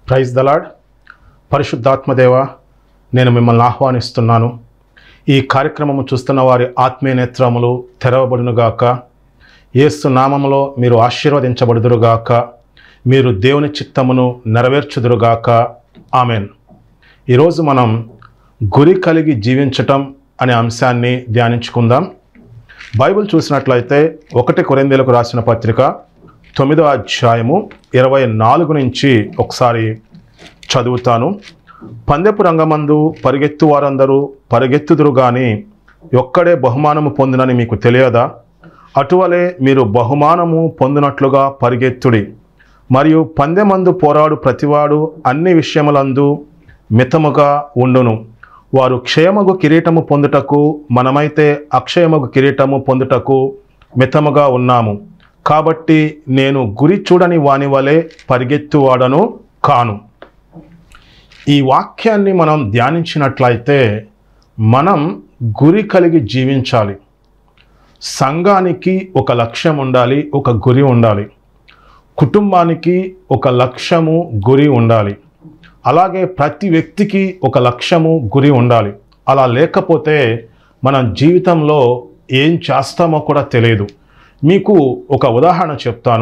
praise the Lord పరిశుద్ధాత్మదేవ నేను మిమ్మల్ని ఆహ్వానిస్తున్నాను ఈ కార్యక్రమము చూస్తున్న వారి ఆత్మీయ నేత్రములు తెరవబడునుగాక యేసు నామములో మీరు ఆశీర్వదించబడుదురుగాక మీరు దేవుని చిత్తమును నెరవేర్చుదురుగాక ఆమెన్ ఈరోజు మనం గురి కలిగి జీవించటం అనే అంశాన్ని ధ్యానించుకుందాం బైబిల్ చూసినట్లయితే ఒకటి కొరిందేలకు రాసిన పత్రిక తొమ్మిదో అధ్యాయము ఇరవై నాలుగు నుంచి ఒకసారి చదువుతాను పందెపు రంగమందు పరిగెత్తు వారందరూ పరిగెత్తుదురు గాని ఒక్కడే బహుమానము పొందినని మీకు తెలియదా అటువలే మీరు బహుమానము పొందినట్లుగా పరిగెత్తుడి మరియు పందెమందు పోరాడు ప్రతివాడు అన్ని విషయములందు మితముగా ఉండును వారు క్షయమగు కిరీటము పొందుటకు మనమైతే అక్షయమగు కిరీటము పొందుటకు మితముగా ఉన్నాము కాబట్టి నేను గురి చూడని వాని వలె పరిగెత్తువాడను కాను ఈ వాక్యాన్ని మనం ధ్యానించినట్లయితే మనం గురి కలిగి జీవించాలి సంఘానికి ఒక లక్ష్యం ఉండాలి ఒక గురి ఉండాలి కుటుంబానికి ఒక లక్ష్యము గురి ఉండాలి అలాగే ప్రతి వ్యక్తికి ఒక లక్ష్యము గురి ఉండాలి అలా లేకపోతే మన జీవితంలో ఏం చేస్తామో కూడా తెలియదు మీకు ఒక ఉదాహరణ చెప్తాను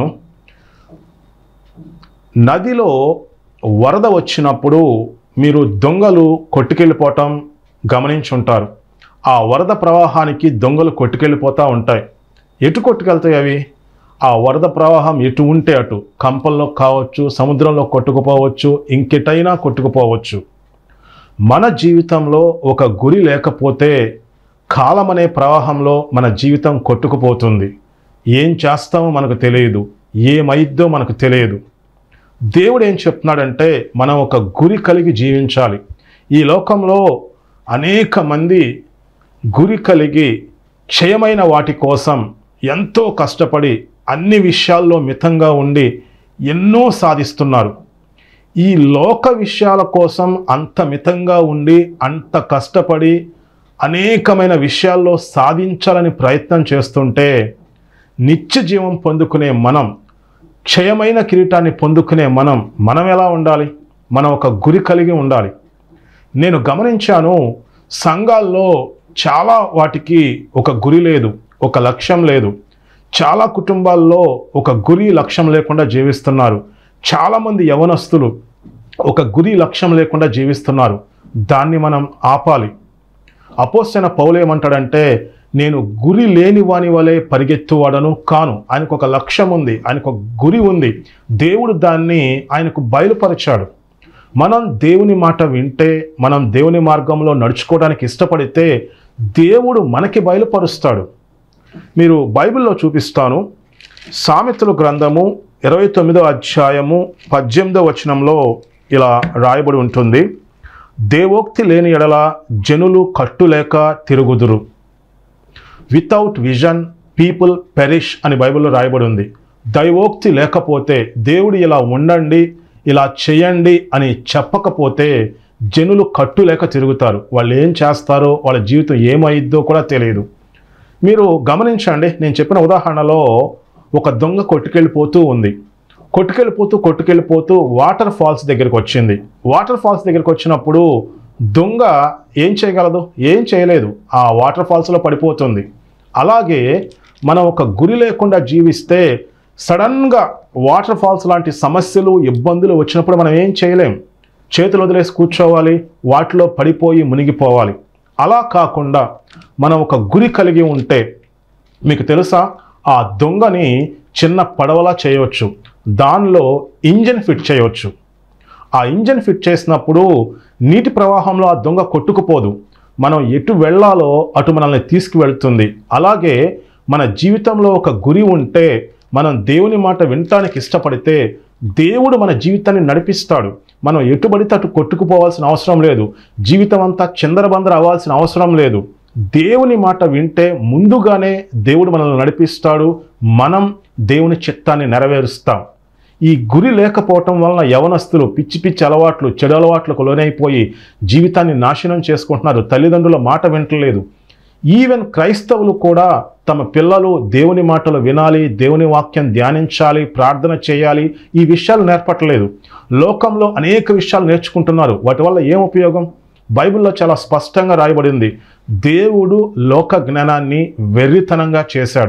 నదిలో వరద వచ్చినప్పుడు మీరు దొంగలు కొట్టుకెళ్ళిపోవటం గమనించుంటారు ఆ వరద ప్రవాహానికి దొంగలు కొట్టుకెళ్ళిపోతూ ఉంటాయి ఎటు కొట్టుకెళ్తాయి అవి ఆ వరద ప్రవాహం ఎటు ఉంటే అటు కంపల్లో కావచ్చు సముద్రంలో కొట్టుకుపోవచ్చు ఇంకెటైనా కొట్టుకుపోవచ్చు మన జీవితంలో ఒక గురి లేకపోతే కాలం అనే ప్రవాహంలో మన జీవితం కొట్టుకుపోతుంది ఏం చేస్తామో మనకు తెలియదు ఏమైద్దో మనకు తెలియదు దేవుడు ఏం చెప్తున్నాడంటే మనం ఒక గురి కలిగి జీవించాలి ఈ లోకంలో అనేక మంది గురి కలిగి క్షయమైన వాటి కోసం ఎంతో కష్టపడి అన్ని విషయాల్లో మితంగా ఉండి ఎన్నో సాధిస్తున్నారు ఈ లోక విషయాల కోసం అంత మితంగా ఉండి అంత కష్టపడి అనేకమైన విషయాల్లో సాధించాలని ప్రయత్నం చేస్తుంటే నిత్య జీవం పొందుకునే మనం క్షయమైన కిరీటాన్ని పొందుకునే మనం మనం ఎలా ఉండాలి మనం ఒక గురి కలిగి ఉండాలి నేను గమనించాను సంఘాల్లో చాలా వాటికి ఒక గురి లేదు ఒక లక్ష్యం లేదు చాలా కుటుంబాల్లో ఒక గురి లక్ష్యం లేకుండా జీవిస్తున్నారు చాలామంది యవనస్తులు ఒక గురి లక్ష్యం లేకుండా జీవిస్తున్నారు దాన్ని మనం ఆపాలి అపోస్తైన పౌలు ఏమంటాడంటే నేను గురి లేని వాని వలె పరిగెత్తువాడను కాను ఆయనకు ఒక లక్ష్యం ఉంది ఆయనకు ఒక గురి ఉంది దేవుడు దాన్ని ఆయనకు బయలుపరిచాడు మనం దేవుని మాట వింటే మనం దేవుని మార్గంలో నడుచుకోవడానికి ఇష్టపడితే దేవుడు మనకి బయలుపరుస్తాడు మీరు బైబిల్లో చూపిస్తాను సామెతల గ్రంథము ఇరవై తొమ్మిదో అధ్యాయము పద్దెనిమిదో వచనంలో ఇలా రాయబడి ఉంటుంది దేవోక్తి లేని ఎడల జనులు కట్టులేక తిరుగుదురు వితౌట్ విజన్ పీపుల్ పెరిష్ అని బైబిల్లో రాయబడి ఉంది దైవోక్తి లేకపోతే దేవుడు ఇలా ఉండండి ఇలా చేయండి అని చెప్పకపోతే జనులు కట్టులేక తిరుగుతారు వాళ్ళు ఏం చేస్తారో వాళ్ళ జీవితం ఏమైద్దో కూడా తెలియదు మీరు గమనించండి నేను చెప్పిన ఉదాహరణలో ఒక దొంగ కొట్టుకెళ్ళిపోతూ ఉంది కొట్టుకెళ్ళిపోతూ కొట్టుకెళ్ళిపోతూ వాటర్ ఫాల్స్ దగ్గరికి వచ్చింది వాటర్ ఫాల్స్ దగ్గరికి వచ్చినప్పుడు దొంగ ఏం చేయగలదు ఏం చేయలేదు ఆ వాటర్ ఫాల్స్లో పడిపోతుంది అలాగే మనం ఒక గురి లేకుండా జీవిస్తే సడన్గా వాటర్ ఫాల్స్ లాంటి సమస్యలు ఇబ్బందులు వచ్చినప్పుడు మనం ఏం చేయలేం చేతులు వదిలేసి కూర్చోవాలి వాటిలో పడిపోయి మునిగిపోవాలి అలా కాకుండా మనం ఒక గురి కలిగి ఉంటే మీకు తెలుసా ఆ దొంగని చిన్న పడవలా చేయవచ్చు దానిలో ఇంజన్ ఫిట్ చేయవచ్చు ఆ ఇంజన్ ఫిట్ చేసినప్పుడు నీటి ప్రవాహంలో ఆ దొంగ కొట్టుకుపోదు మనం ఎటు వెళ్ళాలో అటు మనల్ని తీసుకువెళ్తుంది అలాగే మన జీవితంలో ఒక గురి ఉంటే మనం దేవుని మాట వినటానికి ఇష్టపడితే దేవుడు మన జీవితాన్ని నడిపిస్తాడు మనం ఎటుబడితే అటు కొట్టుకుపోవాల్సిన అవసరం లేదు జీవితం అంతా చిందరబందర అవ్వాల్సిన అవసరం లేదు దేవుని మాట వింటే ముందుగానే దేవుడు మనల్ని నడిపిస్తాడు మనం దేవుని చిత్తాన్ని నెరవేరుస్తాం ఈ గురి లేకపోవటం వలన యవనస్తులు పిచ్చి పిచ్చి అలవాట్లు చెడు అలవాట్లకు లోనైపోయి జీవితాన్ని నాశనం చేసుకుంటున్నారు తల్లిదండ్రుల మాట వింటలేదు ఈవెన్ క్రైస్తవులు కూడా తమ పిల్లలు దేవుని మాటలు వినాలి దేవుని వాక్యం ధ్యానించాలి ప్రార్థన చేయాలి ఈ విషయాలు నేర్పట్లేదు లోకంలో అనేక విషయాలు నేర్చుకుంటున్నారు వాటి వల్ల ఏం ఉపయోగం బైబిల్లో చాలా స్పష్టంగా రాయబడింది దేవుడు లోక జ్ఞానాన్ని వెర్రితనంగా చేశాడు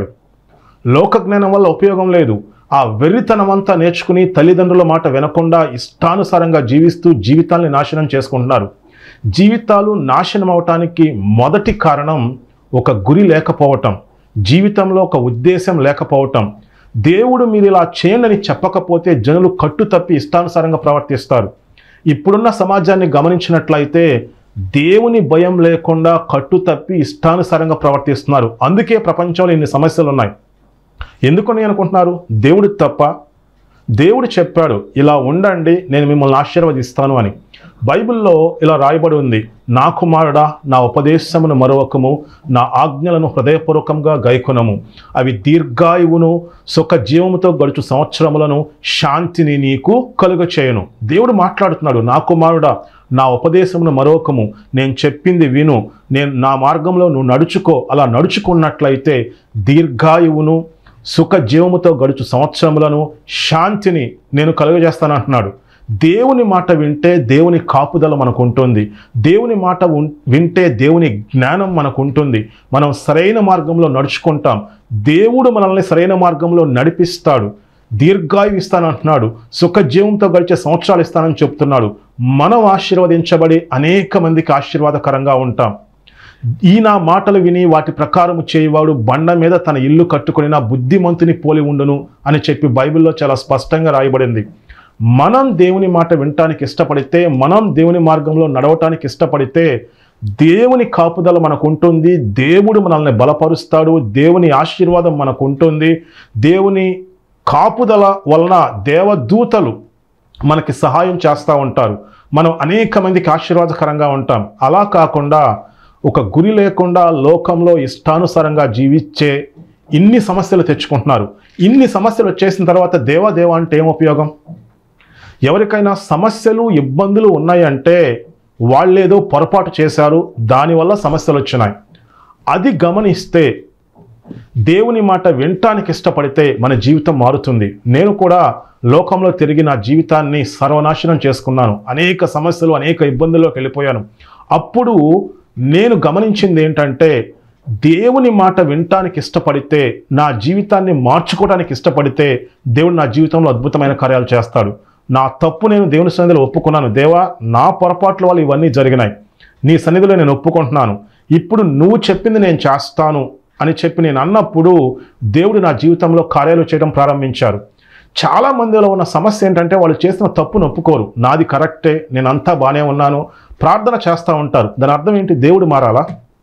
లోక జ్ఞానం వల్ల ఉపయోగం లేదు ఆ వెర్రితనం అంతా నేర్చుకుని తల్లిదండ్రుల మాట వినకుండా ఇష్టానుసారంగా జీవిస్తూ జీవితాల్ని నాశనం చేసుకుంటున్నారు జీవితాలు నాశనం అవటానికి మొదటి కారణం ఒక గురి లేకపోవటం జీవితంలో ఒక ఉద్దేశం లేకపోవటం దేవుడు మీరు ఇలా చేయండి చెప్పకపోతే జనులు కట్టు తప్పి ఇష్టానుసారంగా ప్రవర్తిస్తారు ఇప్పుడున్న సమాజాన్ని గమనించినట్లయితే దేవుని భయం లేకుండా కట్టు తప్పి ఇష్టానుసారంగా ప్రవర్తిస్తున్నారు అందుకే ప్రపంచంలో ఇన్ని సమస్యలు ఉన్నాయి ఎందుకని అనుకుంటున్నారు దేవుడు తప్ప దేవుడు చెప్పాడు ఇలా ఉండండి నేను మిమ్మల్ని ఆశీర్వదిస్తాను అని బైబిల్లో ఇలా రాయబడి ఉంది నా కుమారుడా నా ఉపదేశమును మరొకము నా ఆజ్ఞలను హృదయపూర్వకంగా గైకొనము అవి దీర్ఘాయువును సుఖ జీవముతో గడుచు సంవత్సరములను శాంతిని నీకు కలుగ చేయను దేవుడు మాట్లాడుతున్నాడు నా కుమారుడా నా ఉపదేశమును మరొకము నేను చెప్పింది విను నేను నా మార్గంలో నువ్వు నడుచుకో అలా నడుచుకున్నట్లయితే దీర్ఘాయువును సుఖ జీవముతో గడుచు సంవత్సరములను శాంతిని నేను కలుగజేస్తాను అంటున్నాడు దేవుని మాట వింటే దేవుని కాపుదల మనకు ఉంటుంది దేవుని మాట ఉన్- వింటే దేవుని జ్ఞానం మనకు ఉంటుంది మనం సరైన మార్గంలో నడుచుకుంటాం దేవుడు మనల్ని సరైన మార్గంలో నడిపిస్తాడు దీర్ఘాయు ఇస్తానంటున్నాడు సుఖ జీవంతో గడిచే సంవత్సరాలు ఇస్తానని చెప్తున్నాడు మనం ఆశీర్వదించబడి అనేక మందికి ఆశీర్వాదకరంగా ఉంటాం ఈ నా మాటలు విని వాటి ప్రకారము చేయవాడు బండ మీద తన ఇల్లు కట్టుకుని నా బుద్ధిమంతుని పోలి ఉండును అని చెప్పి బైబిల్లో చాలా స్పష్టంగా రాయబడింది మనం దేవుని మాట వినటానికి ఇష్టపడితే మనం దేవుని మార్గంలో నడవటానికి ఇష్టపడితే దేవుని కాపుదల మనకు ఉంటుంది దేవుడు మనల్ని బలపరుస్తాడు దేవుని ఆశీర్వాదం మనకు ఉంటుంది దేవుని కాపుదల వలన దేవదూతలు మనకి సహాయం చేస్తూ ఉంటారు మనం అనేక మందికి ఆశీర్వాదకరంగా ఉంటాం అలా కాకుండా ఒక గురి లేకుండా లోకంలో ఇష్టానుసారంగా జీవించే ఇన్ని సమస్యలు తెచ్చుకుంటున్నారు ఇన్ని సమస్యలు వచ్చేసిన తర్వాత దేవా దేవా అంటే ఏం ఉపయోగం ఎవరికైనా సమస్యలు ఇబ్బందులు ఉన్నాయంటే వాళ్ళేదో పొరపాటు చేశారు దానివల్ల సమస్యలు వచ్చినాయి అది గమనిస్తే దేవుని మాట వినటానికి ఇష్టపడితే మన జీవితం మారుతుంది నేను కూడా లోకంలో తిరిగి నా జీవితాన్ని సర్వనాశనం చేసుకున్నాను అనేక సమస్యలు అనేక ఇబ్బందుల్లోకి వెళ్ళిపోయాను అప్పుడు నేను గమనించింది ఏంటంటే దేవుని మాట వినటానికి ఇష్టపడితే నా జీవితాన్ని మార్చుకోవడానికి ఇష్టపడితే దేవుడు నా జీవితంలో అద్భుతమైన కార్యాలు చేస్తాడు నా తప్పు నేను దేవుని సన్నిధిలో ఒప్పుకున్నాను దేవా నా పొరపాట్ల వల్ల ఇవన్నీ జరిగినాయి నీ సన్నిధిలో నేను ఒప్పుకుంటున్నాను ఇప్పుడు నువ్వు చెప్పింది నేను చేస్తాను అని చెప్పి నేను అన్నప్పుడు దేవుడు నా జీవితంలో కార్యాలు చేయడం ప్రారంభించారు చాలా మందిలో ఉన్న సమస్య ఏంటంటే వాళ్ళు చేసిన తప్పును ఒప్పుకోరు నాది కరెక్టే నేను అంతా బాగానే ఉన్నాను ప్రార్థన చేస్తూ ఉంటారు దాని అర్థం ఏంటి దేవుడు మారాలా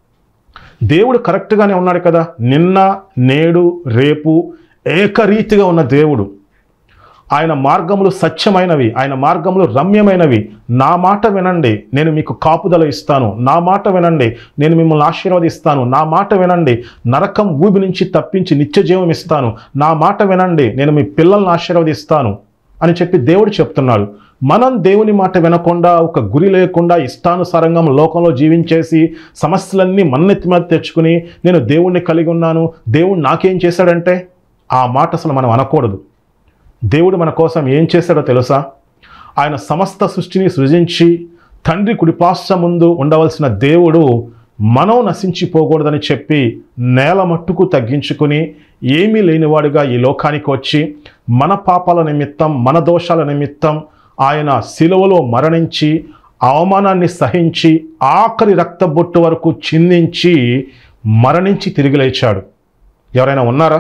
దేవుడు కరెక్ట్గానే ఉన్నాడు కదా నిన్న నేడు రేపు ఏకరీతిగా ఉన్న దేవుడు ఆయన మార్గములు సత్యమైనవి ఆయన మార్గములు రమ్యమైనవి నా మాట వినండి నేను మీకు కాపుదల ఇస్తాను నా మాట వినండి నేను మిమ్మల్ని ఆశీర్వదిస్తాను నా మాట వినండి నరకం ఊబి నుంచి తప్పించి నిత్య జీవం ఇస్తాను నా మాట వినండి నేను మీ పిల్లల్ని ఆశీర్వదిస్తాను అని చెప్పి దేవుడు చెప్తున్నాడు మనం దేవుని మాట వినకుండా ఒక గురి లేకుండా ఇష్టానుసారంగా లోకంలో జీవించేసి సమస్యలన్నీ మన్నెత్తి మీద తెచ్చుకుని నేను దేవుణ్ణి కలిగి ఉన్నాను దేవుడు నాకేం చేశాడంటే ఆ మాట అసలు మనం అనకూడదు దేవుడు మన కోసం ఏం చేశాడో తెలుసా ఆయన సమస్త సృష్టిని సృజించి తండ్రి కుడిపాశ్ర ముందు ఉండవలసిన దేవుడు మనం నశించిపోకూడదని చెప్పి నేల మట్టుకు తగ్గించుకుని ఏమీ లేనివాడుగా ఈ లోకానికి వచ్చి మన పాపాల నిమిత్తం మన దోషాల నిమిత్తం ఆయన శిలువలో మరణించి అవమానాన్ని సహించి ఆఖరి రక్తబొట్టు వరకు చిందించి మరణించి తిరిగి లేచాడు ఎవరైనా ఉన్నారా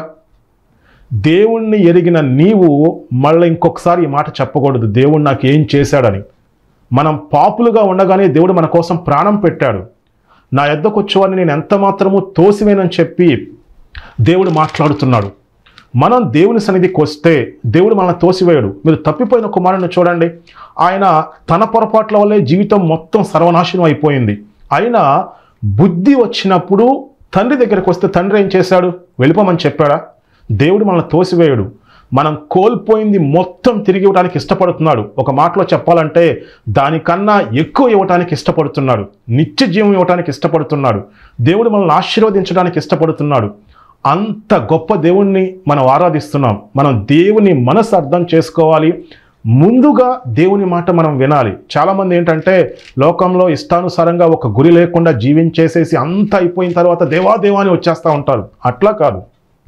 దేవుణ్ణి ఎరిగిన నీవు మళ్ళీ ఇంకొకసారి ఈ మాట చెప్పకూడదు దేవుడు నాకు ఏం చేశాడని మనం పాపులుగా ఉండగానే దేవుడు మన కోసం ప్రాణం పెట్టాడు నా ఎద్దకు వచ్చేవాడిని నేను ఎంత మాత్రము తోసివేనని చెప్పి దేవుడు మాట్లాడుతున్నాడు మనం దేవుని సన్నిధికి వస్తే దేవుడు మనల్ని తోసివేయడు మీరు తప్పిపోయిన కుమారుని చూడండి ఆయన తన పొరపాట్ల వల్లే జీవితం మొత్తం సర్వనాశనం అయిపోయింది అయినా బుద్ధి వచ్చినప్పుడు తండ్రి దగ్గరికి వస్తే తండ్రి ఏం చేశాడు వెళ్ళిపోమని చెప్పాడా దేవుడు మనల్ని తోసివేయడు మనం కోల్పోయింది మొత్తం తిరిగి ఇవ్వడానికి ఇష్టపడుతున్నాడు ఒక మాటలో చెప్పాలంటే దానికన్నా ఎక్కువ ఇవ్వడానికి ఇష్టపడుతున్నాడు నిత్య జీవం ఇవ్వడానికి ఇష్టపడుతున్నాడు దేవుడు మనల్ని ఆశీర్వదించడానికి ఇష్టపడుతున్నాడు అంత గొప్ప దేవుణ్ణి మనం ఆరాధిస్తున్నాం మనం దేవుని మనసు అర్థం చేసుకోవాలి ముందుగా దేవుని మాట మనం వినాలి చాలామంది ఏంటంటే లోకంలో ఇష్టానుసారంగా ఒక గురి లేకుండా జీవించేసేసి అంత అయిపోయిన తర్వాత దేవా దేవా అని వచ్చేస్తూ ఉంటారు అట్లా కాదు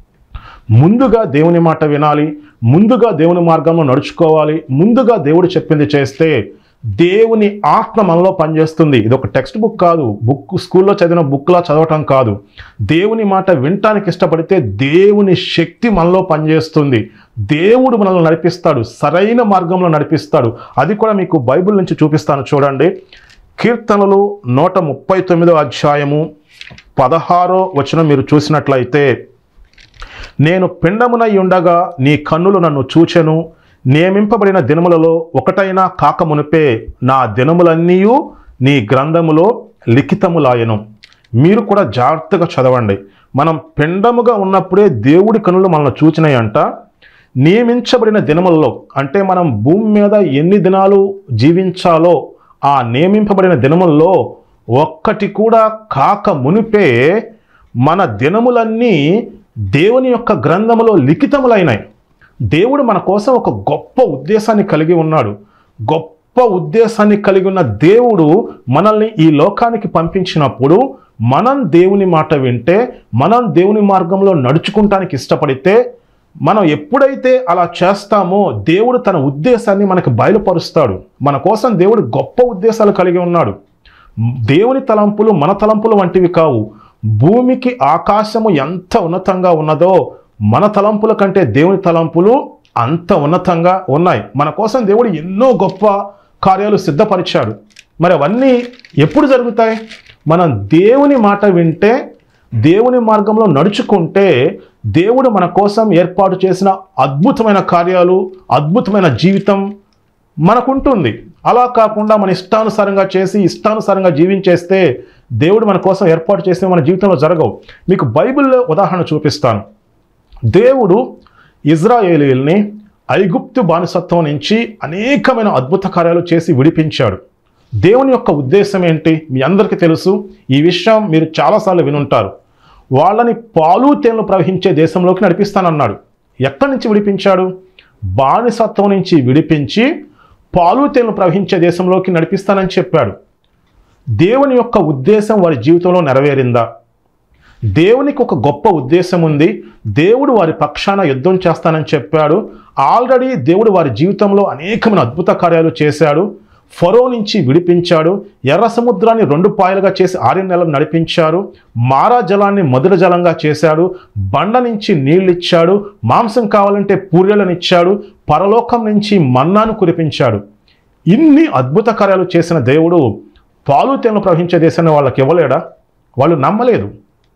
ముందుగా దేవుని మాట వినాలి ముందుగా దేవుని మార్గంలో నడుచుకోవాలి ముందుగా దేవుడు చెప్పింది చేస్తే దేవుని ఆత్మ మనలో పనిచేస్తుంది ఇది ఒక టెక్స్ట్ బుక్ కాదు బుక్ స్కూల్లో చదివిన బుక్లా చదవటం కాదు దేవుని మాట వినటానికి ఇష్టపడితే దేవుని శక్తి మనలో పనిచేస్తుంది దేవుడు మనల్ని నడిపిస్తాడు సరైన మార్గంలో నడిపిస్తాడు అది కూడా మీకు బైబిల్ నుంచి చూపిస్తాను చూడండి కీర్తనలు నూట ముప్పై తొమ్మిదో అధ్యాయము పదహారో వచనం మీరు చూసినట్లయితే నేను పిండమునై ఉండగా నీ కన్నులు నన్ను చూచెను నియమింపబడిన దినములలో ఒకటైనా కాకమునుపే నా దినములన్నీ నీ గ్రంథములో లిఖితములాయను మీరు కూడా జాగ్రత్తగా చదవండి మనం పిండముగా ఉన్నప్పుడే దేవుడి కనులు మనల్ని చూచినాయంట నియమించబడిన దినములలో అంటే మనం భూమి మీద ఎన్ని దినాలు జీవించాలో ఆ నియమింపబడిన దినముల్లో ఒక్కటి కూడా కాక మునిపే మన దినములన్నీ దేవుని యొక్క గ్రంథములో లిఖితములైనాయి దేవుడు మన కోసం ఒక గొప్ప ఉద్దేశాన్ని కలిగి ఉన్నాడు గొప్ప ఉద్దేశాన్ని కలిగి ఉన్న దేవుడు మనల్ని ఈ లోకానికి పంపించినప్పుడు మనం దేవుని మాట వింటే మనం దేవుని మార్గంలో నడుచుకుంటానికి ఇష్టపడితే మనం ఎప్పుడైతే అలా చేస్తామో దేవుడు తన ఉద్దేశాన్ని మనకు బయలుపరుస్తాడు మన కోసం దేవుడు గొప్ప ఉద్దేశాలు కలిగి ఉన్నాడు దేవుని తలంపులు మన తలంపులు వంటివి కావు భూమికి ఆకాశము ఎంత ఉన్నతంగా ఉన్నదో మన తలంపుల కంటే దేవుని తలంపులు అంత ఉన్నతంగా ఉన్నాయి మన కోసం దేవుడు ఎన్నో గొప్ప కార్యాలు సిద్ధపరిచాడు మరి అవన్నీ ఎప్పుడు జరుగుతాయి మనం దేవుని మాట వింటే దేవుని మార్గంలో నడుచుకుంటే దేవుడు మన కోసం ఏర్పాటు చేసిన అద్భుతమైన కార్యాలు అద్భుతమైన జీవితం మనకుంటుంది అలా కాకుండా మన ఇష్టానుసారంగా చేసి ఇష్టానుసారంగా జీవించేస్తే దేవుడు మన కోసం ఏర్పాటు చేసిన మన జీవితంలో జరగవు మీకు బైబిల్లో ఉదాహరణ చూపిస్తాను దేవుడు ఇజ్రాయేలీల్ని ఐగుప్తు బానిసత్వం నుంచి అనేకమైన అద్భుత కార్యాలు చేసి విడిపించాడు దేవుని యొక్క ఉద్దేశం ఏంటి మీ అందరికీ తెలుసు ఈ విషయం మీరు చాలాసార్లు వినుంటారు వాళ్ళని పాలు తేనెలు ప్రవహించే దేశంలోకి నడిపిస్తానన్నాడు ఎక్కడి నుంచి విడిపించాడు బానిసత్వం నుంచి విడిపించి పాలు తేనెలు ప్రవహించే దేశంలోకి నడిపిస్తానని చెప్పాడు దేవుని యొక్క ఉద్దేశం వారి జీవితంలో నెరవేరిందా దేవునికి ఒక గొప్ప ఉద్దేశం ఉంది దేవుడు వారి పక్షాన యుద్ధం చేస్తానని చెప్పాడు ఆల్రెడీ దేవుడు వారి జీవితంలో అనేకమైన అద్భుత కార్యాలు చేశాడు ఫరో నుంచి విడిపించాడు ఎర్ర సముద్రాన్ని రెండు పాయలుగా చేసి ఆరు నెలలు నడిపించారు మారా జలాన్ని మధుర జలంగా చేశాడు బండ నుంచి నీళ్ళు ఇచ్చాడు మాంసం కావాలంటే పూర్యలనిచ్చాడు పరలోకం నుంచి మన్నాను కురిపించాడు ఇన్ని అద్భుత కార్యాలు చేసిన దేవుడు పాలు తేనెలు ప్రవహించే దేశాన్ని వాళ్ళకి ఇవ్వలేడా వాళ్ళు నమ్మలేదు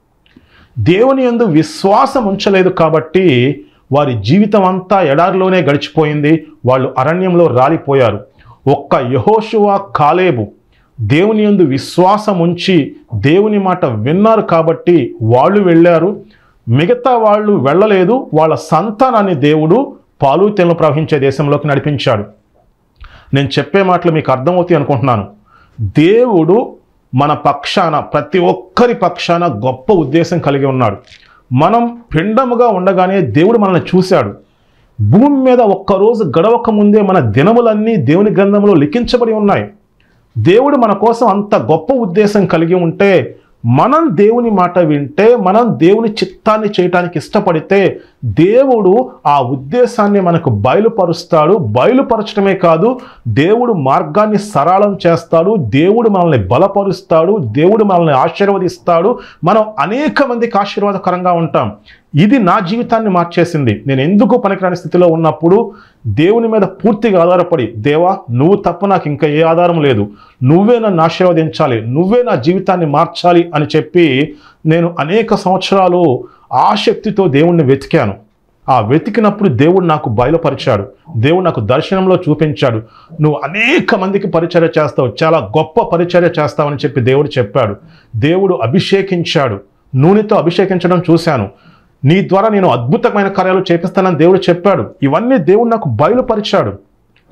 దేవుని యందు విశ్వాసం ఉంచలేదు కాబట్టి వారి జీవితం అంతా ఎడారిలోనే గడిచిపోయింది వాళ్ళు అరణ్యంలో రాలిపోయారు ఒక్క యహోషువ కాలేబు దేవుని యందు విశ్వాసం ఉంచి దేవుని మాట విన్నారు కాబట్టి వాళ్ళు వెళ్ళారు మిగతా వాళ్ళు వెళ్ళలేదు వాళ్ళ సంతానాన్ని దేవుడు పాలు తేనెలు ప్రవహించే దేశంలోకి నడిపించాడు నేను చెప్పే మాటలు మీకు అర్థమవుతాయి అనుకుంటున్నాను దేవుడు మన పక్షాన ప్రతి ఒక్కరి పక్షాన గొప్ప ఉద్దేశం కలిగి ఉన్నాడు మనం పిండముగా ఉండగానే దేవుడు మనల్ని చూశాడు భూమి మీద ఒక్కరోజు గడవక ముందే మన దినములన్నీ దేవుని గ్రంథంలో లిఖించబడి ఉన్నాయి దేవుడు మన కోసం అంత గొప్ప ఉద్దేశం కలిగి ఉంటే మనం దేవుని మాట వింటే మనం దేవుని చిత్తాన్ని చేయటానికి ఇష్టపడితే దేవుడు ఆ ఉద్దేశాన్ని మనకు బయలుపరుస్తాడు బయలుపరచడమే కాదు దేవుడు మార్గాన్ని సరళం చేస్తాడు దేవుడు మనల్ని బలపరుస్తాడు దేవుడు మనల్ని ఆశీర్వదిస్తాడు మనం అనేక మందికి ఆశీర్వాదకరంగా ఉంటాం ఇది నా జీవితాన్ని మార్చేసింది నేను ఎందుకు పనికిరాని స్థితిలో ఉన్నప్పుడు దేవుని మీద పూర్తిగా ఆధారపడి దేవా నువ్వు తప్ప నాకు ఇంకా ఏ ఆధారం లేదు నువ్వే నన్ను ఆశీర్వదించాలి నువ్వే నా జీవితాన్ని మార్చాలి అని చెప్పి నేను అనేక సంవత్సరాలు ఆసక్తితో దేవుణ్ణి వెతికాను ఆ వెతికినప్పుడు దేవుడు నాకు బయలుపరిచాడు దేవుడు నాకు దర్శనంలో చూపించాడు నువ్వు అనేక మందికి పరిచర్య చేస్తావు చాలా గొప్ప పరిచర్య చేస్తావని చెప్పి దేవుడు చెప్పాడు దేవుడు అభిషేకించాడు నూనెతో అభిషేకించడం చూశాను నీ ద్వారా నేను అద్భుతమైన కార్యాలు చేపిస్తానని దేవుడు చెప్పాడు ఇవన్నీ దేవుడు నాకు బయలుపరిచాడు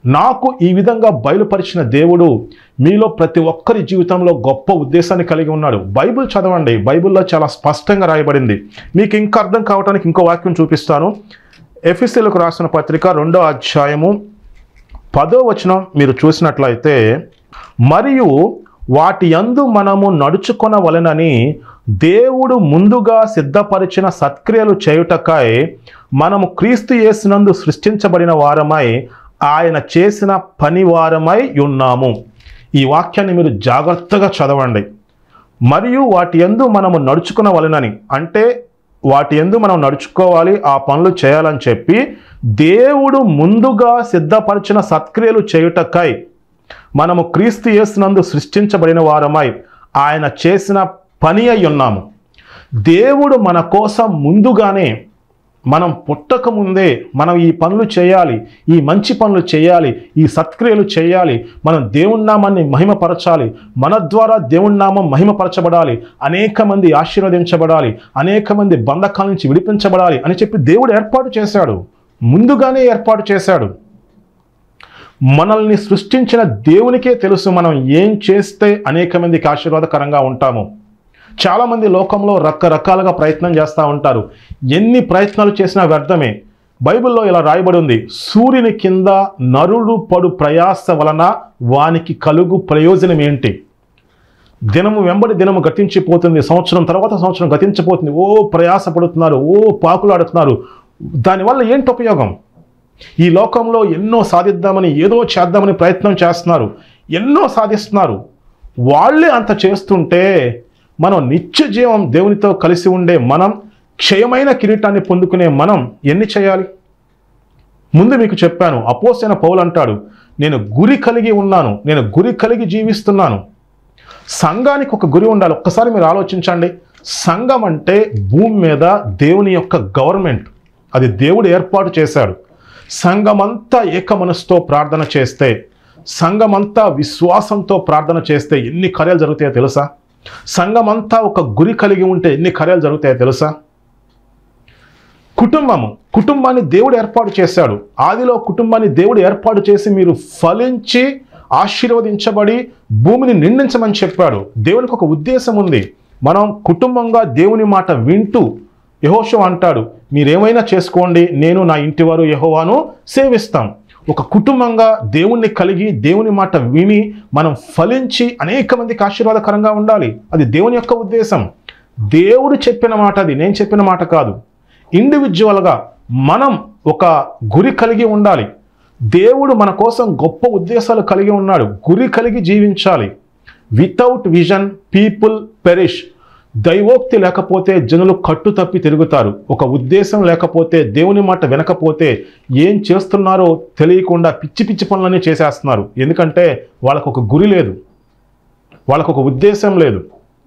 నాకు ఈ విధంగా బయలుపరిచిన దేవుడు మీలో ప్రతి ఒక్కరి జీవితంలో గొప్ప ఉద్దేశాన్ని కలిగి ఉన్నాడు బైబిల్ చదవండి బైబిల్లో చాలా స్పష్టంగా రాయబడింది మీకు ఇంకా అర్థం కావడానికి ఇంకో వాక్యం చూపిస్తాను ఎఫ్ఎస్సీలకు రాసిన పత్రిక రెండో అధ్యాయము పదో వచనం మీరు చూసినట్లయితే మరియు వాటి యందు మనము నడుచుకొనవలెనని దేవుడు ముందుగా సిద్ధపరిచిన సత్క్రియలు చేయుటకై మనము క్రీస్తు యేసునందు సృష్టించబడిన వారమై ఆయన చేసిన పని వారమై ఉన్నాము ఈ వాక్యాన్ని మీరు జాగ్రత్తగా చదవండి మరియు వాటి యందు మనము నడుచుకునవలెనని అంటే వాటి యందు మనం నడుచుకోవాలి ఆ పనులు చేయాలని చెప్పి దేవుడు ముందుగా సిద్ధపరిచిన సత్క్రియలు చేయుటకై మనము క్రీస్తు యేసునందు సృష్టించబడిన వారమై ఆయన చేసిన పని అయి ఉన్నాము దేవుడు మన కోసం ముందుగానే మనం పుట్టక ముందే మనం ఈ పనులు చేయాలి ఈ మంచి పనులు చేయాలి ఈ సత్క్రియలు చేయాలి మనం దేవుని నామాన్ని మహిమపరచాలి మన ద్వారా దేవుని నామం మహిమపరచబడాలి అనేక మంది ఆశీర్వదించబడాలి అనేక మంది బంధకాల నుంచి విడిపించబడాలి అని చెప్పి దేవుడు ఏర్పాటు చేశాడు ముందుగానే ఏర్పాటు చేశాడు మనల్ని సృష్టించిన దేవునికే తెలుసు మనం ఏం చేస్తే అనేక మందికి ఆశీర్వాదకరంగా ఉంటాము చాలామంది లోకంలో రకరకాలుగా ప్రయత్నం చేస్తూ ఉంటారు ఎన్ని ప్రయత్నాలు చేసినా వ్యర్థమే బైబిల్లో ఇలా రాయబడి ఉంది సూర్యుని కింద నరుడు పడు ప్రయాస వలన వానికి కలుగు ప్రయోజనం ఏంటి దినము వెంబడి దినము గతించిపోతుంది సంవత్సరం తర్వాత సంవత్సరం గతించిపోతుంది ఓ ప్రయాస పడుతున్నారు ఓ పాకులాడుతున్నారు దానివల్ల ఏంటి ఉపయోగం ఈ లోకంలో ఎన్నో సాధిద్దామని ఏదో చేద్దామని ప్రయత్నం చేస్తున్నారు ఎన్నో సాధిస్తున్నారు వాళ్ళే అంత చేస్తుంటే మనం నిత్య జీవం దేవునితో కలిసి ఉండే మనం క్షయమైన కిరీటాన్ని పొందుకునే మనం ఎన్ని చేయాలి ముందు మీకు చెప్పాను అపోసైన పౌలు అంటాడు నేను గురి కలిగి ఉన్నాను నేను గురి కలిగి జీవిస్తున్నాను సంఘానికి ఒక గురి ఉండాలి ఒక్కసారి మీరు ఆలోచించండి సంఘం అంటే భూమి మీద దేవుని యొక్క గవర్నమెంట్ అది దేవుడు ఏర్పాటు చేశాడు సంఘమంతా ఏక మనసుతో ప్రార్థన చేస్తే సంఘమంతా విశ్వాసంతో ప్రార్థన చేస్తే ఎన్ని కార్యాలు జరుగుతాయో తెలుసా సంఘమంతా ఒక గురి కలిగి ఉంటే ఎన్ని కార్యాలు జరుగుతాయో తెలుసా కుటుంబము కుటుంబాన్ని దేవుడు ఏర్పాటు చేశాడు ఆదిలో కుటుంబాన్ని దేవుడు ఏర్పాటు చేసి మీరు ఫలించి ఆశీర్వదించబడి భూమిని నిండించమని చెప్పాడు దేవునికి ఒక ఉద్దేశం ఉంది మనం కుటుంబంగా దేవుని మాట వింటూ యహోషం అంటాడు మీరేమైనా చేసుకోండి నేను నా ఇంటి వారు యహోవాను సేవిస్తాం ఒక కుటుంబంగా దేవుణ్ణి కలిగి దేవుని మాట విని మనం ఫలించి అనేక మందికి ఆశీర్వాదకరంగా ఉండాలి అది దేవుని యొక్క ఉద్దేశం దేవుడు చెప్పిన మాట అది నేను చెప్పిన మాట కాదు ఇండివిజువల్గా మనం ఒక గురి కలిగి ఉండాలి దేవుడు మన కోసం గొప్ప ఉద్దేశాలు కలిగి ఉన్నాడు గురి కలిగి జీవించాలి వితౌట్ విజన్ పీపుల్ పెరిష్ దైవోక్తి లేకపోతే జనులు కట్టు తప్పి తిరుగుతారు ఒక ఉద్దేశం లేకపోతే దేవుని మాట వినకపోతే ఏం చేస్తున్నారో తెలియకుండా పిచ్చి పిచ్చి పనులన్నీ చేసేస్తున్నారు ఎందుకంటే వాళ్ళకు ఒక గురి లేదు వాళ్ళకు ఒక ఉద్దేశం లేదు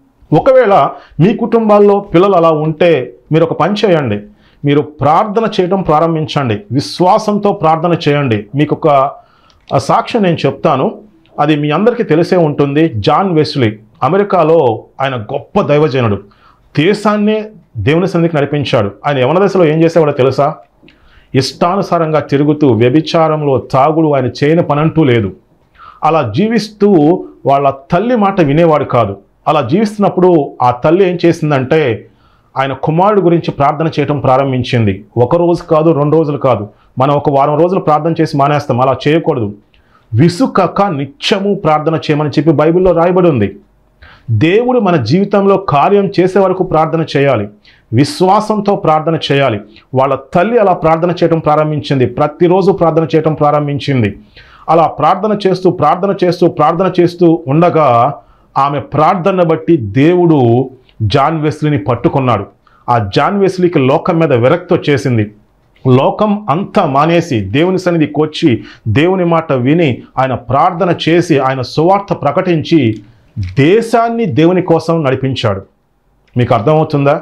ఒకవేళ మీ కుటుంబాల్లో పిల్లలు అలా ఉంటే మీరు ఒక పని చేయండి మీరు ప్రార్థన చేయడం ప్రారంభించండి విశ్వాసంతో ప్రార్థన చేయండి మీకు ఒక ఆ సాక్ష్యం నేను చెప్తాను అది మీ అందరికీ తెలిసే ఉంటుంది జాన్ వెస్లీ అమెరికాలో ఆయన గొప్ప దైవజనుడు దేశాన్నే దేవుని సన్నిధికి నడిపించాడు ఆయన యవన దశలో ఏం చేసేవాడో తెలుసా ఇష్టానుసారంగా తిరుగుతూ వ్యభిచారంలో తాగుడు ఆయన చేయని పనంటూ లేదు అలా జీవిస్తూ వాళ్ళ తల్లి మాట వినేవాడు కాదు అలా జీవిస్తున్నప్పుడు ఆ తల్లి ఏం చేసిందంటే ఆయన కుమారుడు గురించి ప్రార్థన చేయటం ప్రారంభించింది ఒక రోజు కాదు రెండు రోజులు కాదు మనం ఒక వారం రోజులు ప్రార్థన చేసి మానేస్తాం అలా చేయకూడదు విసుకక నిత్యము ప్రార్థన చేయమని చెప్పి బైబిల్లో రాయబడి ఉంది దేవుడు మన జీవితంలో కార్యం చేసే వరకు ప్రార్థన చేయాలి విశ్వాసంతో ప్రార్థన చేయాలి వాళ్ళ తల్లి అలా ప్రార్థన చేయడం ప్రారంభించింది ప్రతిరోజు ప్రార్థన చేయడం ప్రారంభించింది అలా ప్రార్థన చేస్తూ ప్రార్థన చేస్తూ ప్రార్థన చేస్తూ ఉండగా ఆమె ప్రార్థన బట్టి దేవుడు జాన్ వెస్లీని పట్టుకున్నాడు ఆ జాన్ వెస్లీకి లోకం మీద విరక్తి వచ్చేసింది లోకం అంతా మానేసి దేవుని సన్నిధికి వచ్చి దేవుని మాట విని ఆయన ప్రార్థన చేసి ఆయన సువార్త ప్రకటించి దేశాన్ని దేవుని కోసం నడిపించాడు మీకు అర్థమవుతుందా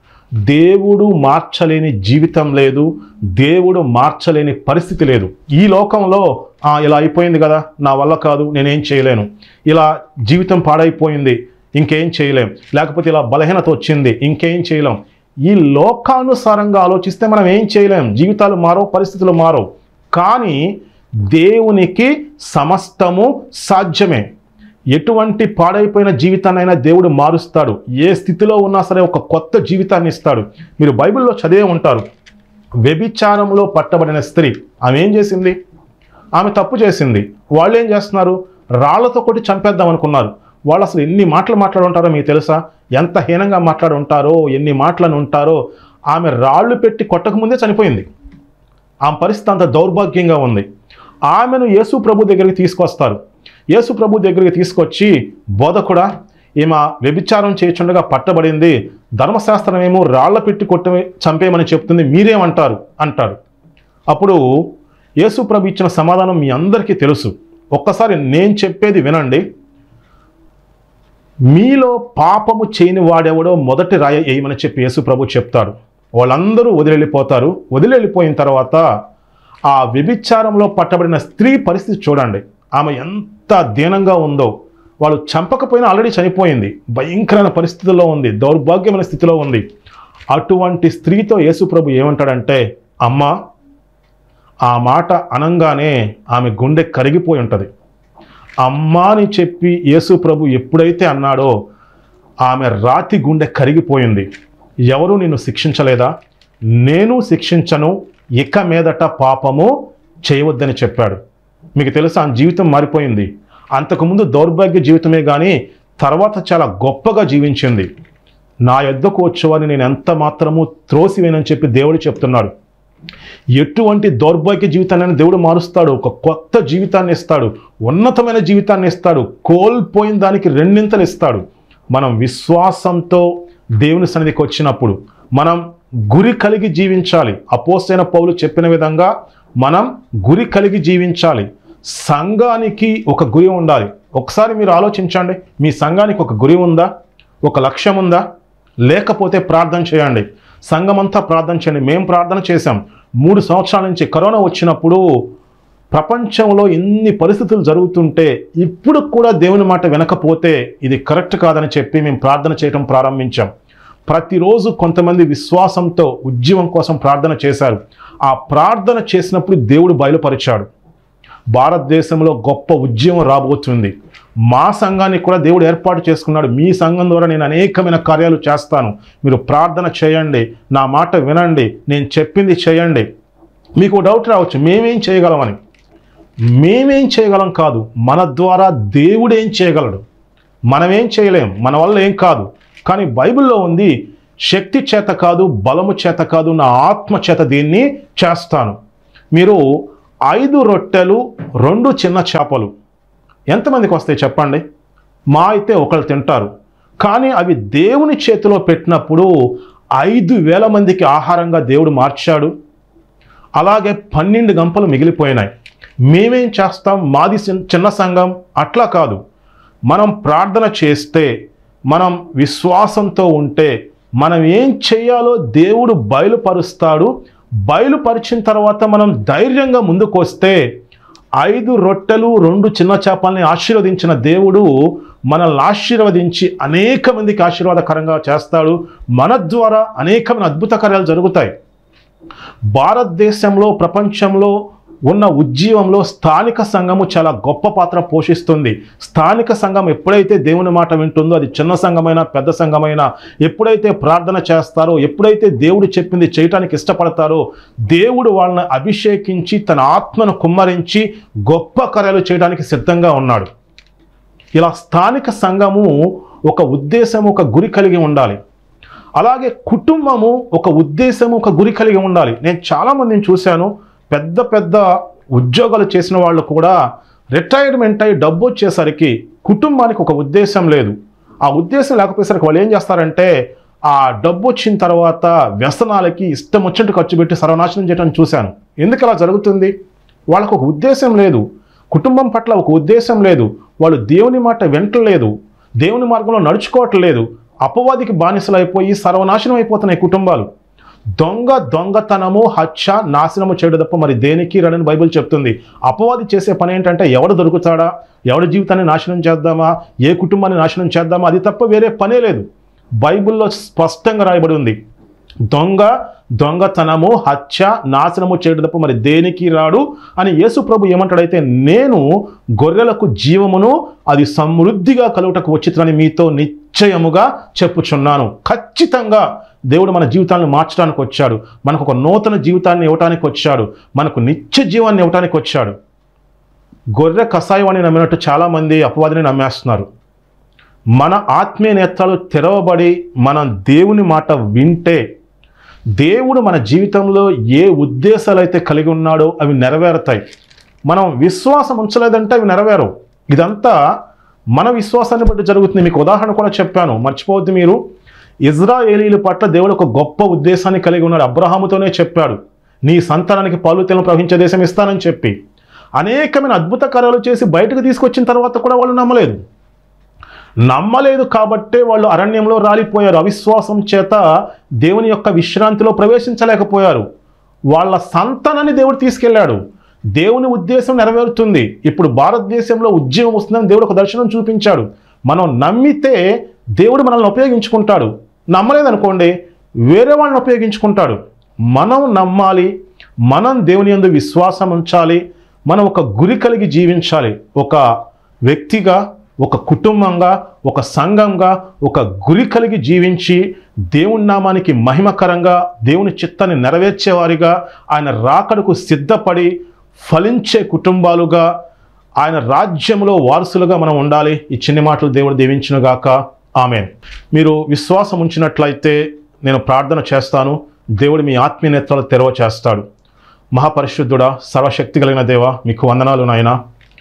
దేవుడు మార్చలేని జీవితం లేదు దేవుడు మార్చలేని పరిస్థితి లేదు ఈ లోకంలో "ఆ, ఇలా అయిపోయింది కదా నా వల్ల కాదు నేనేం చేయలేను ఇలా జీవితం పాడైపోయింది ఇంకేం చేయలేం లేకపోతే ఇలా బలహీనత వచ్చింది ఇంకేం చేయలేం ఈ లోకానుసారంగా ఆలోచిస్తే మనం ఏం చేయలేం జీవితాలు మారో పరిస్థితులు మారో కానీ దేవునికి సమస్తము సాధ్యమే ఎటువంటి పాడైపోయిన జీవితాన్నైనా దేవుడు మారుస్తాడు ఏ స్థితిలో ఉన్నా సరే ఒక కొత్త జీవితాన్ని ఇస్తాడు మీరు బైబిల్లో చదివే ఉంటారు వ్యభిచారంలో పట్టబడిన స్త్రీ ఆమె ఏం చేసింది ఆమె తప్పు చేసింది వాళ్ళు ఏం చేస్తున్నారు రాళ్లతో కొట్టి చంపేద్దాం అనుకున్నారు వాళ్ళు అసలు ఎన్ని మాటలు మాట్లాడి ఉంటారో మీకు తెలుసా ఎంత హీనంగా మాట్లాడి ఉంటారో ఎన్ని మాటలను ఉంటారో ఆమె రాళ్ళు పెట్టి కొట్టకముందే చనిపోయింది ఆమె పరిస్థితి అంత దౌర్భాగ్యంగా ఉంది ఆమెను యేసు ప్రభు దగ్గరికి తీసుకొస్తారు యేసు ప్రభు దగ్గరికి తీసుకొచ్చి బోధకుడా ఈమె వ్యభిచారం చేయుచుండగా పట్టబడింది ధర్మశాస్త్రం ఏమో రాళ్ల పెట్టి కొట్ట చంపేయమని చెప్తుంది మీరేమంటారు అంటారు అప్పుడు యేసు ప్రభు ఇచ్చిన సమాధానం మీ అందరికీ తెలుసు ఒక్కసారి నేను చెప్పేది వినండి మీలో పాపము చేయని వాడెవడో మొదటి రాయ వేయమని చెప్పి యేసు ప్రభు చెప్తాడు వాళ్ళందరూ వదిలిపోతారు వదిలిపోయిన తర్వాత ఆ వ్యభిచారంలో పట్టబడిన స్త్రీ పరిస్థితి చూడండి ఆమె ఎంత దీనంగా ఉందో వాళ్ళు చంపకపోయినా ఆల్రెడీ చనిపోయింది భయంకరమైన పరిస్థితుల్లో ఉంది దౌర్భాగ్యమైన స్థితిలో ఉంది అటువంటి స్త్రీతో యేసు ప్రభు ఏమంటాడంటే అమ్మా ఆ మాట అనంగానే ఆమె గుండె కరిగిపోయి ఉంటుంది అమ్మా అని చెప్పి యేసు ప్రభు ఎప్పుడైతే అన్నాడో ఆమె రాతి గుండె కరిగిపోయింది ఎవరు నిన్ను శిక్షించలేదా నేను శిక్షించను ఇక మీదట పాపము చేయవద్దని చెప్పాడు మీకు తెలుసా ఆ జీవితం మారిపోయింది అంతకుముందు దౌర్భాగ్య జీవితమే కానీ తర్వాత చాలా గొప్పగా జీవించింది నా యొద్దకు వచ్చేవారిని నేను ఎంత మాత్రము త్రోసివేనని చెప్పి దేవుడు చెప్తున్నాడు ఎటువంటి దౌర్భాగ్య జీవితాన్ని దేవుడు మారుస్తాడు ఒక కొత్త జీవితాన్ని ఇస్తాడు ఉన్నతమైన జీవితాన్ని ఇస్తాడు కోల్పోయిన దానికి రెండింతలు ఇస్తాడు మనం విశ్వాసంతో దేవుని సన్నిధికి వచ్చినప్పుడు మనం గురి కలిగి జీవించాలి అపోసైన పౌలు చెప్పిన విధంగా మనం గురి కలిగి జీవించాలి సంఘానికి ఒక గురి ఉండాలి ఒకసారి మీరు ఆలోచించండి మీ సంఘానికి ఒక గురి ఉందా ఒక లక్ష్యం ఉందా లేకపోతే ప్రార్థన చేయండి సంఘమంతా ప్రార్థన చేయండి మేము ప్రార్థన చేశాం మూడు సంవత్సరాల నుంచి కరోనా వచ్చినప్పుడు ప్రపంచంలో ఎన్ని పరిస్థితులు జరుగుతుంటే ఇప్పుడు కూడా దేవుని మాట వినకపోతే ఇది కరెక్ట్ కాదని చెప్పి మేము ప్రార్థన చేయడం ప్రారంభించాం ప్రతిరోజు కొంతమంది విశ్వాసంతో ఉద్యమం కోసం ప్రార్థన చేశారు ఆ ప్రార్థన చేసినప్పుడు దేవుడు బయలుపరిచాడు భారతదేశంలో గొప్ప ఉద్యమం రాబోతుంది మా సంఘాన్ని కూడా దేవుడు ఏర్పాటు చేసుకున్నాడు మీ సంఘం ద్వారా నేను అనేకమైన కార్యాలు చేస్తాను మీరు ప్రార్థన చేయండి నా మాట వినండి నేను చెప్పింది చేయండి మీకు డౌట్ రావచ్చు మేమేం చేయగలమని మేమేం చేయగలం కాదు మన ద్వారా దేవుడు ఏం చేయగలడు మనమేం చేయలేం మన వల్ల ఏం కాదు కానీ బైబిల్లో ఉంది శక్తి చేత కాదు బలము చేత కాదు నా ఆత్మ చేత దీన్ని చేస్తాను మీరు ఐదు రొట్టెలు రెండు చిన్న చేపలు ఎంతమందికి వస్తాయి చెప్పండి మా అయితే ఒకళ్ళు తింటారు కానీ అవి దేవుని చేతిలో పెట్టినప్పుడు ఐదు వేల మందికి ఆహారంగా దేవుడు మార్చాడు అలాగే పన్నెండు గంపలు మిగిలిపోయినాయి మేమేం చేస్తాం మాది చిన్- చిన్న సంఘం అట్లా కాదు మనం ప్రార్థన చేస్తే మనం విశ్వాసంతో ఉంటే మనం ఏం చేయాలో దేవుడు బయలుపరుస్తాడు బయలుపరిచిన తర్వాత మనం ధైర్యంగా ముందుకు వస్తే ఐదు రొట్టెలు రెండు చిన్న చేపల్ని ఆశీర్వదించిన దేవుడు మనల్ని ఆశీర్వదించి అనేక మందికి ఆశీర్వాదకరంగా చేస్తాడు మన ద్వారా అనేకమైన అద్భుత కార్యాలు జరుగుతాయి భారతదేశంలో ప్రపంచంలో ఉన్న ఉద్యమంలో స్థానిక సంఘము చాలా గొప్ప పాత్ర పోషిస్తుంది స్థానిక సంఘం ఎప్పుడైతే దేవుని మాట వింటుందో అది చిన్న సంఘమైనా పెద్ద సంఘమైనా ఎప్పుడైతే ప్రార్థన చేస్తారో ఎప్పుడైతే దేవుడు చెప్పింది చేయటానికి ఇష్టపడతారో దేవుడు వాళ్ళని అభిషేకించి తన ఆత్మను కుమ్మరించి గొప్ప కార్యాలు చేయడానికి సిద్ధంగా ఉన్నాడు ఇలా స్థానిక సంఘము ఒక ఉద్దేశం ఒక గురి కలిగి ఉండాలి అలాగే కుటుంబము ఒక ఉద్దేశము ఒక గురి కలిగి ఉండాలి నేను చాలామందిని చూశాను పెద్ద పెద్ద ఉద్యోగాలు చేసిన వాళ్ళు కూడా రిటైర్మెంట్ అయ్యి డబ్బు వచ్చేసరికి కుటుంబానికి ఒక ఉద్దేశం లేదు ఆ ఉద్దేశం లేకపోయేసరికి వాళ్ళు ఏం చేస్తారంటే ఆ డబ్బు వచ్చిన తర్వాత వ్యసనాలకి ఇష్టం వచ్చినట్టు ఖర్చు పెట్టి సర్వనాశనం చేయడం చూశాను ఎందుకు అలా జరుగుతుంది వాళ్ళకు ఒక ఉద్దేశం లేదు కుటుంబం పట్ల ఒక ఉద్దేశం లేదు వాళ్ళు దేవుని మాట వింటలేదు దేవుని మార్గంలో నడుచుకోవట్లేదు అపవాదికి బానిసలు అయిపోయి సర్వనాశనం అయిపోతున్నాయి కుటుంబాలు దొంగ దొంగతనము హత్య నాశనము చేయడం తప్ప మరి దేనికి రడని బైబిల్ చెప్తుంది అపవాది చేసే పని ఏంటంటే ఎవడు దొరుకుతాడా ఎవడి జీవితాన్ని నాశనం చేద్దామా ఏ కుటుంబాన్ని నాశనం చేద్దామా అది తప్ప వేరే పనే లేదు బైబిల్లో స్పష్టంగా రాయబడి ఉంది దొంగ దొంగతనము హత్య నాశనము చేయడం తప్ప మరి దేనికి రాడు అని యేసు ప్రభు ఏమంటాడైతే నేను గొర్రెలకు జీవమును అది సమృద్ధిగా కలుగుటకు వచ్చిందని మీతో నిశ్చయముగా చెప్పుచున్నాను ఖచ్చితంగా దేవుడు మన జీవితాలను మార్చడానికి వచ్చాడు మనకు ఒక నూతన జీవితాన్ని ఇవ్వటానికి వచ్చాడు మనకు నిత్య జీవాన్ని ఇవ్వటానికి వచ్చాడు గొర్రె కషాయం అని నమ్మినట్టు చాలామంది అపవాదిని నమ్మేస్తున్నారు మన ఆత్మీయ నేత్రాలు తెరవబడి మనం దేవుని మాట వింటే దేవుడు మన జీవితంలో ఏ ఉద్దేశాలు అయితే కలిగి ఉన్నాడో అవి నెరవేరుతాయి మనం విశ్వాసం ఉంచలేదంటే అవి నెరవేరవు ఇదంతా మన విశ్వాసాన్ని బట్టి జరుగుతుంది మీకు ఉదాహరణ కూడా చెప్పాను మర్చిపోవద్దు మీరు ఇజ్రాయేలీల పట్ల దేవుడు ఒక గొప్ప ఉద్దేశాన్ని కలిగి ఉన్నాడు అబ్రహాముతోనే చెప్పాడు నీ సంతానానికి పాలు తెలను ప్రవహించే దేశం ఇస్తానని చెప్పి అనేకమైన అద్భుత కార్యాలు చేసి బయటకు తీసుకొచ్చిన తర్వాత కూడా వాళ్ళు నమ్మలేదు నమ్మలేదు కాబట్టే వాళ్ళు అరణ్యంలో రాలిపోయారు అవిశ్వాసం చేత దేవుని యొక్క విశ్రాంతిలో ప్రవేశించలేకపోయారు వాళ్ళ సంతానాన్ని దేవుడు తీసుకెళ్ళాడు దేవుని ఉద్దేశం నెరవేరుతుంది ఇప్పుడు భారతదేశంలో ఉద్యమం వస్తుందని దేవుడు ఒక దర్శనం చూపించాడు మనం నమ్మితే దేవుడు మనల్ని ఉపయోగించుకుంటాడు నమ్మలేదనుకోండి వేరే వాళ్ళని ఉపయోగించుకుంటాడు మనం నమ్మాలి మనం దేవుని యందు విశ్వాసం ఉంచాలి మనం ఒక గురి కలిగి జీవించాలి ఒక వ్యక్తిగా ఒక కుటుంబంగా ఒక సంఘంగా ఒక గురి కలిగి జీవించి దేవుని నామానికి మహిమకరంగా దేవుని చిత్తాన్ని నెరవేర్చేవారిగా ఆయన రాకడకు సిద్ధపడి ఫలించే కుటుంబాలుగా ఆయన రాజ్యంలో వారసులుగా మనం ఉండాలి ఈ చిన్ని మాటలు దేవుడు దీవించునుగాక ఆమె మీరు విశ్వాసం ఉంచినట్లయితే నేను ప్రార్థన చేస్తాను దేవుడు మీ ఆత్మీయ నేత్రాలు తెరవ చేస్తాడు మహాపరిశుద్ధుడా సర్వశక్తి కలిగిన దేవ మీకు వందనాలు నాయనా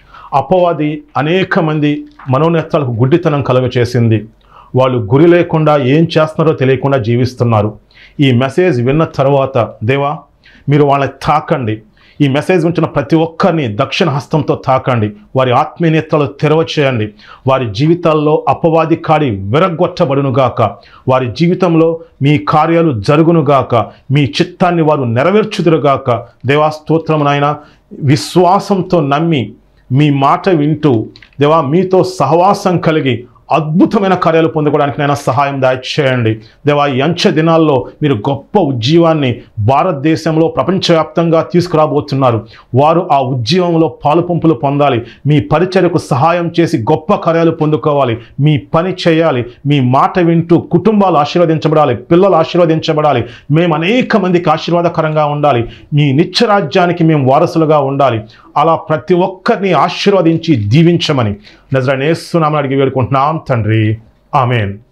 అపవాది అనేక మంది మనోనేత్రాలకు గుడ్డితనం కలుగచేసింది వాళ్ళు గురి లేకుండా ఏం చేస్తున్నారో తెలియకుండా జీవిస్తున్నారు ఈ మెసేజ్ విన్న తర్వాత దేవా మీరు వాళ్ళని తాకండి ఈ మెసేజ్ ఉంచిన ప్రతి ఒక్కరిని దక్షిణ హస్తంతో తాకండి వారి ఆత్మీయ నేత్రాలు తెరవ చేయండి వారి జీవితాల్లో అపవాది కాడి విరగొట్టబడునుగాక వారి జీవితంలో మీ కార్యాలు జరుగునుగాక మీ చిత్తాన్ని వారు నెరవేర్చుదురుగాక దేవా స్తోత్రం నాయన విశ్వాసంతో నమ్మి మీ మాట వింటూ దేవా మీతో సహవాసం కలిగి అద్భుతమైన కార్యాలు పొందుకోవడానికి నైనా సహాయం దయచేయండి దేవా ఈ అంచె దినాల్లో మీరు గొప్ప ఉజ్జీవాన్ని భారతదేశంలో ప్రపంచవ్యాప్తంగా తీసుకురాబోతున్నారు వారు ఆ ఉజ్జీవంలో పాలు పంపులు పొందాలి మీ పరిచర్యకు సహాయం చేసి గొప్ప కార్యాలు పొందుకోవాలి మీ పని చేయాలి మీ మాట వింటూ కుటుంబాలు ఆశీర్వదించబడాలి పిల్లలు ఆశీర్వదించబడాలి మేము అనేక మందికి ఆశీర్వాదకరంగా ఉండాలి మీ నిత్యరాజ్యానికి మేము వారసులుగా ఉండాలి అలా ప్రతి ఒక్కరిని ఆశీర్వదించి దీవించమని నజరనేస్తున్నామని అడిగి వేడుకుంటున్నాం తండ్రి ఆమెన్